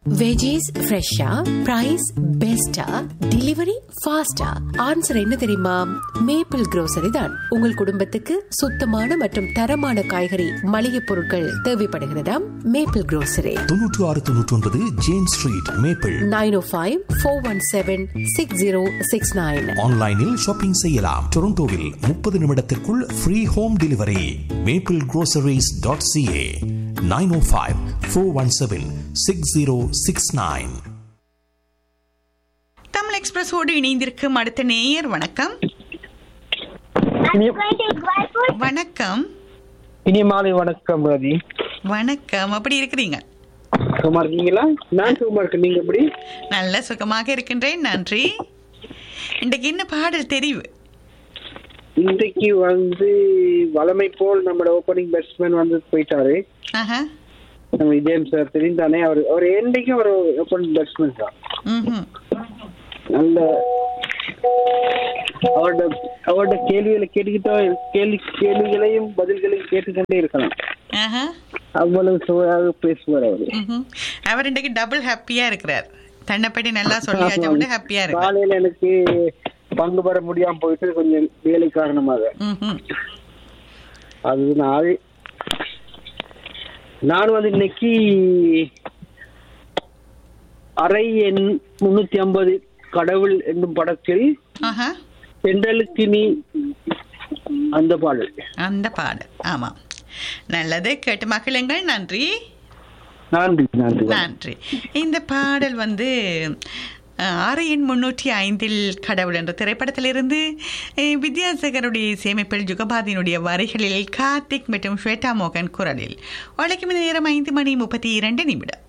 Veggies ஃப்ரெஷ்ஷா price பெஸ்டா delivery ஃபாஸ்டா ஆன்சர் என்ன தெரியுமா மேப்பிள் grocery தான் உங்கள் குடும்பத்துக்கு சுத்தமான மற்றும் தரமான காய்கறி மளிகை பொருட்கள் தேவைப்படுகிறதா மேப்பிள் grocery தொன்னூற்று ஆறு தொன்னூற்றி ஒன்பது James street maple nine O five four one seven six zero six nine ஆன்லைனில் ஷாப்பிங் செய்யலாம் டொரண்டோவில் முப்பது நிமிடத்திற்குள் free home delivery maple groceries.ca dot CA nine O five four one seven six zero six nine Tamil எக்ஸ்பிரஸோடு இணைந்திருக்கும் அடுத்த நேயர் வணக்கம் வணக்கம் இனி மாலை வணக்கம் ரதி வணக்கம் அப்படி இருக்கிறீங்க சும்மா இருக்கீங்களா நான் சும்மா இருக்கேன் நீங்க எப்படி நல்ல சுகமாக இருக்கின்றேன் நன்றி இன்றைக்கு என்ன பாடல் தெரிவு இன்றைக்கு வந்து வளமை போல் நம்மளோட ஓப்பனிங் பேட்ஸ்மேன் வந்து போயிட்டாரு ஆஹா நம்ம விஜயம் சார் தெரிந்தானே அவர் அவர் என்றைக்கும் ஒரு ஓப்பனிங் பேட்ஸ்மேன் தான் ம்ஹும். நல்ல அவரோட அவரோட கேள்விகளை கேட்டுக்கிட்டோ கேள்வி கேள்விகளையும் பதில்களையும் கேட்டுக்கொண்டே இருக்கலாம் ஆஹா அவ்வளவு சுவையாக பேசுவார் அவரு ம்ஹும். அவர் இன்றைக்கு டபுள் ஹாப்பியா இருக்கிறார் தன்னை பற்றி நல்லா சொல்லியாச்சு ஹாப்பியா இருக்கிறார் காலையில எனக்கு பங்கு பெற முடியாம போயிட்டு கொஞ்சம் வேலை காரணமாக ம்ஹும். அது நான் நான் வந்து இன்னைக்கு அரை எண் முன்னூத்தி ஐம்பது கடவுள் என்னும் படத்தில் ஆஹா பெண்டலுக்கு நீ அந்த பாடல் அந்த பாடல் ஆமாம் நல்லது கேட்டு மகிழுங்கள் நன்றி நன்றி நன்றி நன்றி இந்த பாடல் வந்து அஹ், ஆறு எண் முன்னூற்றி ஐந்தில் கடவுள் என்ற திரைப்படத்திலிருந்து அஹ், வித்யாசாகருடைய இசையமைப்பில் ஜுகபாதியினுடைய வரிகளில் கார்த்திக் மற்றும் ஸ்வேதா மோகன் குரலில் வழக்கம் நேரம் ஐந்து மணி முப்பத்தி இரண்டு நிமிடம்